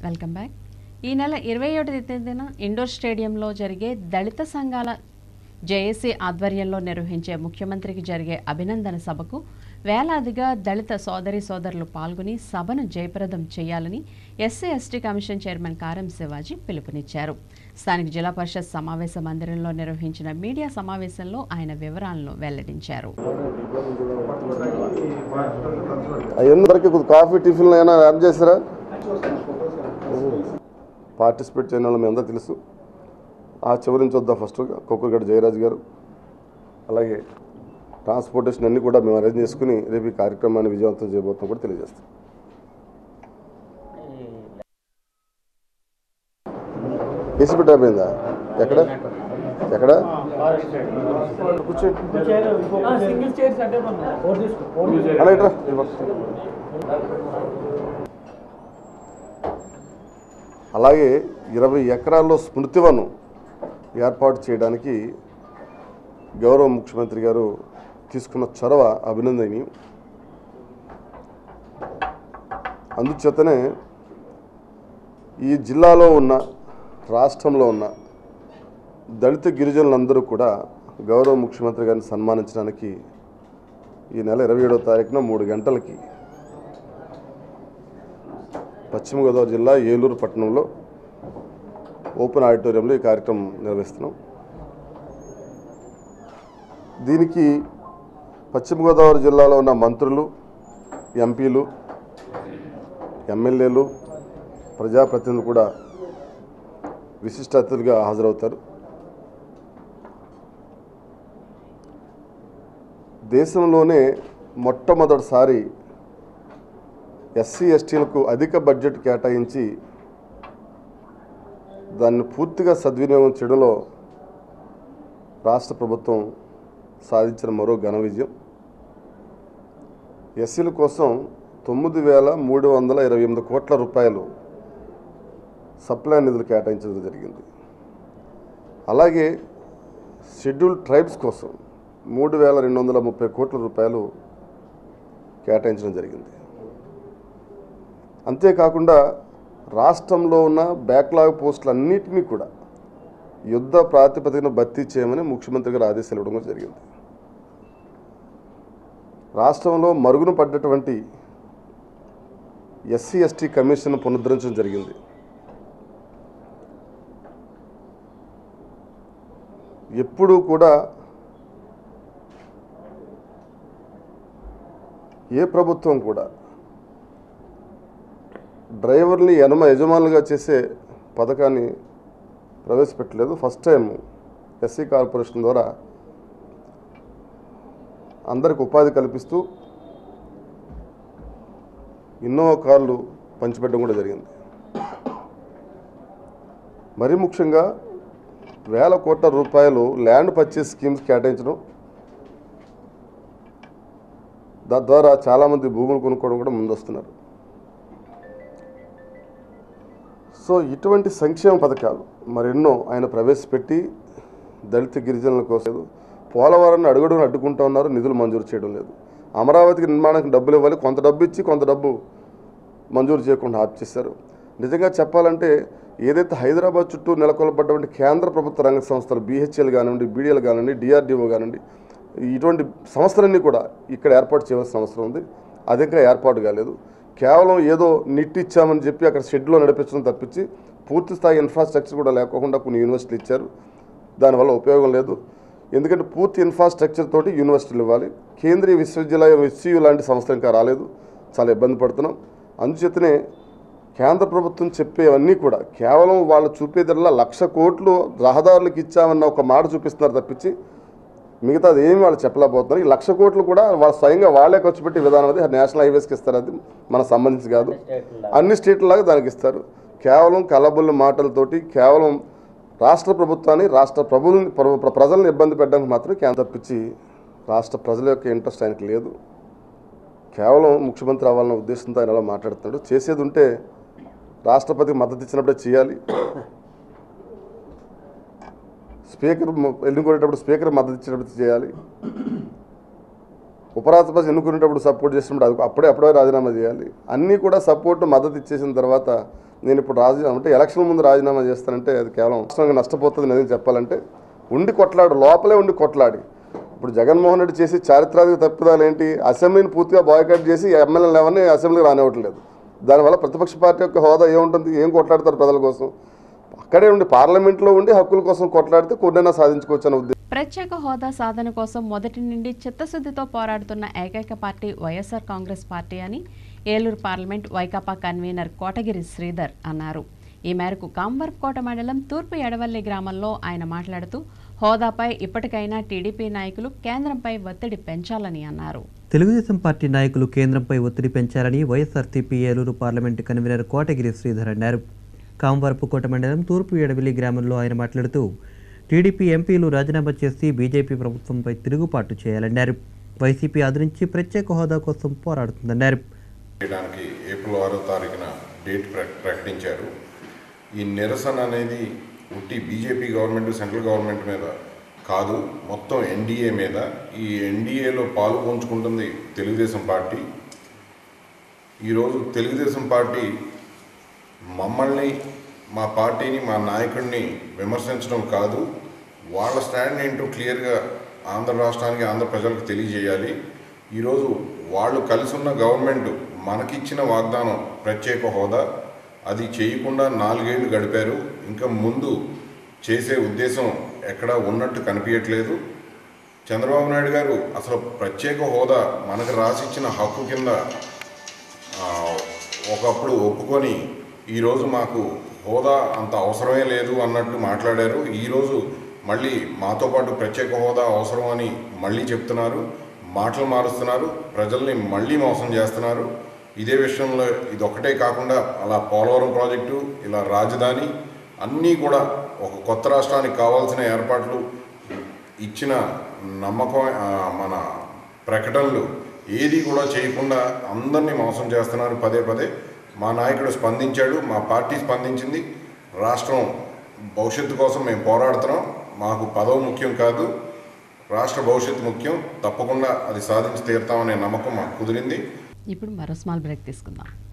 welcome back ఈ నెల ఇరవై ఒకటి తేదీన ఇండోర్ స్టేడియంలో జరిగే దళిత సంఘాల జేఏసీ ఆధ్వర్యంలో నిర్వహించే ముఖ్యమంత్రికి జరిగే అభినందన సభకు వేలాదిగా దళిత సోదరి సోదరులు పాల్గొని సభను జయప్రదం చేయాలని ఎస్సీ ఎస్టీ కమిషన్ చైర్మన్ కారం శివాజీ పిలుపునిచ్చారు స్థానిక జిల్లా పరిషత్ సమావేశ మందిరంలో నిర్వహించిన మీడియా సమావేశంలో ఆయన వివరాలను వెల్లడించారు అందరికీ కొద్ది కాఫీ టిఫిన్లు ఏమైనా యాడ్ చేస్తారా పార్టిసిపేట్ చేయని వాళ్ళు మీ అందరూ తెలుసు ఆ చివరి నుంచి వద్దాం ఫస్ట్ కొక్కగడ్డ జయరాజ్ గారు అలాగే ట్రాన్స్పోర్టేషన్ అన్నీ కూడా మేము అరేంజ్ చేసుకుని రేపు ఈ కార్యక్రమాన్ని విజయవంతం చేయబోతున్నాం కూడా తెలియజేస్తాం ఏసీ పెట్ట అయిపోయిందా ఎక్కడ ఎక్కడ కూర్చోండి సింగిల్ చైర్స్ అంటే మనం ఫోర్ తీసుకో ఫోర్ అలా ఇట్రా అలాగే ఇరవై ఎకరాల్లో స్మృతివనం ఏర్పాటు చేయడానికి గౌరవ ముఖ్యమంత్రి గారు తీసుకున్న చొరవ అభినందనీయం అందుచేతనే ఈ జిల్లాలో ఉన్న రాష్ట్రంలో ఉన్న దళిత గిరిజనులందరూ కూడా గౌరవ ముఖ్యమంత్రి గారిని సన్మానించడానికి ఈ నెల ఇరవై ఏడవ తారీఖున మూడు గంటలకి పశ్చిమ గోదావరి జిల్లా ఏలూరు పట్టణంలో ఓపెన్ ఆడిటోరియంలో ఈ కార్యక్రమం నిర్వహిస్తున్నాం దీనికి పశ్చిమ గోదావరి జిల్లాలో ఉన్న మంత్రులు ఎంపీలు ఎమ్మెల్యేలు ప్రజాప్రతినిధులు కూడా విశిష్ట అతిథులుగా హాజరవుతారు దేశంలోనే మొట్టమొదటిసారి ఎస్సీ ఎస్టీలకు అధిక బడ్జెట్ కేటాయించి దాన్ని పూర్తిగా సద్వినియోగం చేయడంలో రాష్ట్ర ప్రభుత్వం సాధించిన మరో ఘన విజయం ఎస్సీల కోసం తొమ్మిది వేల మూడు వందల ఇరవై ఎనిమిది కోట్ల రూపాయలు సప్లై నిధులు కేటాయించడం జరిగింది అలాగే షెడ్యూల్ ట్రైబ్స్ కోసం మూడు వేల రెండు వందల ముప్పై కోట్ల రూపాయలు కేటాయించడం జరిగింది అంతేకాకుండా రాష్ట్రంలో ఉన్న బ్యాక్లాగ్ పోస్టులన్నిటినీ కూడా యుద్ధ ప్రాతిపదికన భర్తీ చేయమని ముఖ్యమంత్రి గారు ఆదేశాలు ఇవ్వడం కూడా జరిగింది రాష్ట్రంలో మరుగున పడ్డటువంటి ఎస్సీ ఎస్టీ కమిషన్ పునరుద్ధరించడం జరిగింది ఎప్పుడూ కూడా ఏ ప్రభుత్వం కూడా డ్రైవర్ని యనమ యజమానులుగా చేసే పథకాన్ని ప్రవేశపెట్టలేదు ఫస్ట్ టైం ఎస్సీ కార్పొరేషన్ ద్వారా అందరికి ఉపాధి కల్పిస్తూ ఇన్నోవా కార్లు పంచిపెట్టడం కూడా జరిగింది మరీ ముఖ్యంగా వేల కోట్ల రూపాయలు ల్యాండ్ పర్చేస్ స్కీమ్స్ కేటాయించడం తద్వారా చాలామంది భూములు కొనుక్కోవడం కూడా ముందొస్తున్నారు సో ఇటువంటి సంక్షేమ పథకాలు మరెన్నో ఆయన ప్రవేశపెట్టి దళిత గిరిజనుల కోసం పోలవరాన్ని అడుగుడును అడ్డుకుంటూ ఉన్నారు నిధులు మంజూరు చేయడం లేదు అమరావతికి నిర్మాణానికి డబ్బులు ఇవ్వాలి కొంత డబ్బు ఇచ్చి కొంత డబ్బు మంజూరు చేయకుండా ఆప్ చేశారు నిజంగా చెప్పాలంటే ఏదైతే హైదరాబాద్ చుట్టూ నెలకొల్పబడ్డటువంటి కేంద్ర ప్రభుత్వ రంగ సంస్థలు బీహెచ్ఎల్ కానివ్వండి బీడీఎల్ కానివ్వండి డిఆర్డిఓ కానివ్వండి ఇటువంటి సంస్థలన్నీ కూడా ఇక్కడ ఏర్పాటు చేయవలసిన అవసరం ఉంది అది ఇంకా ఏర్పాటు కాలేదు కేవలం ఏదో నిట్ ఇచ్చామని చెప్పి అక్కడ షెడ్లో నడిపించడం తప్పించి పూర్తి స్థాయి ఇన్ఫ్రాస్ట్రక్చర్ కూడా లేకోకుండా కొన్ని యూనివర్సిటీలు ఇచ్చారు దానివల్ల ఉపయోగం లేదు ఎందుకంటే పూర్తి ఇన్ఫ్రాస్ట్రక్చర్ తోటి యూనివర్సిటీలు ఇవ్వాలి కేంద్రీయ విశ్వవిద్యాలయం ఎస్సీయు లాంటి సంస్థలు ఇంకా రాలేదు చాలా ఇబ్బంది పడుతున్నాం అందుచేతనే కేంద్ర ప్రభుత్వం చెప్పేవన్నీ కూడా కేవలం వాళ్ళు చూపేదల్లా లక్ష కోట్లు రహదారులకు ఇచ్చామన్న ఒక మాట చూపిస్తున్నారు తప్పించి మిగతాది ఏమి వాళ్ళు చెప్పలేకపోతున్నారు ఈ లక్ష కోట్లు కూడా వాళ్ళు స్వయంగా వాళ్ళే ఖర్చు పెట్టే విధానం అది నేషనల్ హైవేస్కి ఇస్తారు అది మనకు సంబంధించి కాదు అన్ని స్టేట్లలాగా దానికి ఇస్తారు కేవలం కలబుల్ల మాటలతోటి కేవలం రాష్ట్ర ప్రభుత్వాన్ని రాష్ట్ర ప్రభుల్ని ప్ర- ప్ర- ప్రజల్ని ఇబ్బంది పెట్టడానికి మాత్రం కేంద్ర తప్పించి రాష్ట్ర ప్రజల యొక్క ఇంట్రెస్ట్ ఆయనకి లేదు కేవలం ముఖ్యమంత్రి అవ్వాలన్న ఉద్దేశంతో ఆయన అలా మాట్లాడుతున్నాడు చేసేది ఉంటే రాష్ట్రపతికి మద్దతు ఇచ్చినప్పుడే చేయాలి స్పీకర్ మ- ఎన్నుకునేటప్పుడు స్పీకర్ మద్దతు ఇచ్చినప్పుడు చేయాలి ఉపరాష్ట్రపతి ఎన్నుకునేటప్పుడు సపోర్ట్ చేసినప్పుడు అది అప్పుడే అప్పుడే రాజీనామా చేయాలి అన్నీ కూడా సపోర్ట్ మద్దతు ఇచ్చేసిన తర్వాత నేను ఇప్పుడు రాజీనామా అంటే ఎలక్షన్ ముందు రాజీనామా చేస్తానంటే అది కేవలం రాష్ట్రంగా నష్టపోతుంది నేను చెప్పాలంటే ఉండి కొట్లాడు లోపలే ఉండి కొట్లాడి ఇప్పుడు జగన్మోహన్ రెడ్డి చేసి చారిత్రాత్మక తప్పిదాలు ఏంటి అసెంబ్లీని పూర్తిగా బాయ్కట్ చేసి ఎమ్మెల్యేలు ఎవరిని అసెంబ్లీకి రానివ్వట్లేదు దానివల్ల ప్రతిపక్ష పార్టీ యొక్క హోదా ఏముంటుంది ఏం కొట్లాడతారు ప్రజల కోసం అక్కడే ఉండి పార్లమెంట్లో ఉండి హక్కుల కోసం కొట్లాడితే కొన్నైనా సాధించుకోవచ్చు అనే ఉద్దేశం ప్రత్యేక హోదా సాధన కోసం మొదటి నుండి చిత్తశుద్ధితో పోరాడుతున్న ఏకైక పార్టీ వైఎస్ఆర్ కాంగ్రెస్ పార్టీ అని ఏలూరు పార్లమెంట్ వైకాపా కన్వీనర్ కోటగిరి శ్రీధర్ అన్నారు ఈ మేరకు కాంబర్కోట మండలం తూర్పు ఎడవల్లి గ్రామంలో ఆయన మాట్లాడుతూ హోదాపై ఇప్పటికైనా టీడీపీ నాయకులు కేంద్రంపై ఒత్తిడి పెంచాలని అన్నారు తెలుగుదేశం పార్టీ నాయకులు కేంద్రంపై ఒత్తిడి పెంచాలని YSRCP Eluru parliament convener Kotagiri Sridhar అన్నారు కాంవరపుకోట మండలం తూర్పు ఎడవిలి గ్రామంలో ఆయన మాట్లాడుతూ టీడీపీ ఎంపీలు రాజీనామా చేసి బీజేపీ ప్రభుత్వంపై తిరుగుబాటు చేయాలన్నారు వైసీపీ ఆదరించి ప్రత్యేక హోదా కోసం పోరాడుతుందన్నారు చేయడానికి ఏప్రిల్ ఆరో తారీఖున డేట్ ప్ర ప్రకటించారు ఈ నిరసన అనేది ఉట్టి బీజేపీ గవర్నమెంట్ సెంట్రల్ గవర్నమెంట్ మీద కాదు మొత్తం ఎన్డీఏ మీద ఈ ఎన్డీఏలో పాలు పంచుకుంటుంది తెలుగుదేశం పార్టీ ఈరోజు తెలుగుదేశం పార్టీ మమ్మల్ని మా పార్టీని మా నాయకుడిని విమర్శించడం కాదు వాళ్ళ స్టాండ్ ఏంటో క్లియర్గా ఆంధ్ర రాష్ట్రానికి ఆంధ్ర ప్రజలకు తెలియజేయాలి ఈరోజు వాళ్ళు కలిసి ఉన్న గవర్నమెంట్ మనకిచ్చిన వాగ్దానం ప్రత్యేక హోదా అది చేయకుండా నాలుగేళ్లు గడిపారు ఇంకా ముందు చేసే ఉద్దేశం ఎక్కడా ఉన్నట్టు కనిపించట్లేదు చంద్రబాబు నాయుడు గారు అసలు ప్రత్యేక హోదా మనకు రాసిచ్చిన హక్కు కింద ఆ, ఒకప్పుడు ఒప్పుకొని ఈరోజు మాకు హోదా అంత అవసరమే లేదు అన్నట్టు మాట్లాడారు ఈరోజు మళ్ళీ మాతో పాటు ప్రత్యేక హోదా అవసరం అని మళ్ళీ చెప్తున్నారు మాటలు మారుస్తున్నారు ప్రజల్ని మళ్ళీ మోసం చేస్తున్నారు ఇదే విషయంలో ఇది ఒక్కటే కాకుండా అలా పోలవరం ప్రాజెక్టు ఇలా రాజధాని అన్నీ కూడా ఒక కొత్త రాష్ట్రానికి కావాల్సిన ఏర్పాట్లు ఇచ్చిన నమ్మకం ఆ, మన ప్రకటనలు ఏది కూడా చేయకుండా అందరినీ మోసం చేస్తున్నారు పదే పదే మా నాయకుడు స్పందించాడు మా పార్టీ స్పందించింది రాష్ట్రం భవిష్యత్తు కోసం మేము పోరాడుతున్నాం మాకు పదవి ముఖ్యం కాదు రాష్ట్ర భవిష్యత్తు ముఖ్యం తప్పకుండా అది సాధించి తీరుతామనే నమ్మకం మాకు కుదిరింది ఇప్పుడు మరో స్మాల్ బ్రేక్ తీసుకుందాం